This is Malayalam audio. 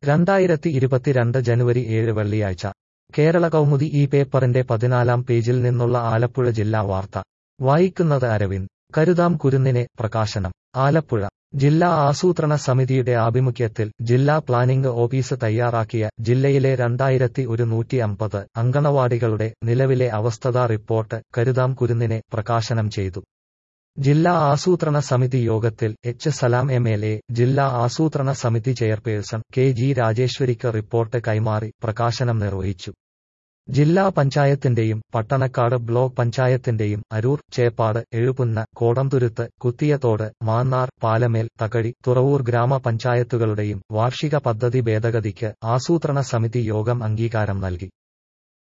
രണ്ടായിരത്തി ഇരുപത്തിരണ്ട് ജനുവരി ഏഴ് വെള്ളിയാഴ്ച കേരള കൗമുദി ഈ പേപ്പറിന്റെ പതിനാലാം പേജിൽ നിന്നുള്ള ആലപ്പുഴ ജില്ലാ വാർത്ത വായിക്കുന്നത് അരവിന്ദ് കരുതാം കുരുന്നിനെ പ്രകാശനം ആലപ്പുഴ ജില്ലാ ആസൂത്രണ സമിതിയുടെ ആഭിമുഖ്യത്തിൽ ജില്ലാ പ്ലാനിംഗ് ഓഫീസ് തയ്യാറാക്കിയ ജില്ലയിലെ രണ്ടായിരത്തി ഒരുന്നൂറ്റി അമ്പത് അങ്കണവാടികളുടെ നിലവിലെ അവസ്ഥതാ റിപ്പോർട്ട് കരുതാം കുരുന്നിനെ പ്രകാശനം ചെയ്തു ജില്ലാ ആസൂത്രണ സമിതി യോഗത്തിൽ H Salam M L A ജില്ലാ ആസൂത്രണ സമിതി ചെയർപേഴ്സൺ കെ ജി രാജേശ്വരിക്ക് റിപ്പോർട്ട് കൈമാറി പ്രകാശനം നിർവഹിച്ചു ജില്ലാ പഞ്ചായത്തിന്റെയും പട്ടണക്കാട് ബ്ലോക്ക് പഞ്ചായത്തിന്റെയും അരൂർ ചേപ്പാട് എഴുപുന്ന കോടംതുരുത്ത് കുത്തിയത്തോട് മാന്നാർ പാലമേൽ തകഴി തുറവൂർ ഗ്രാമപഞ്ചായത്തുകളുടെയും വാർഷിക പദ്ധതി ഭേദഗതിക്ക് ആസൂത്രണ സമിതി യോഗം അംഗീകാരം നൽകി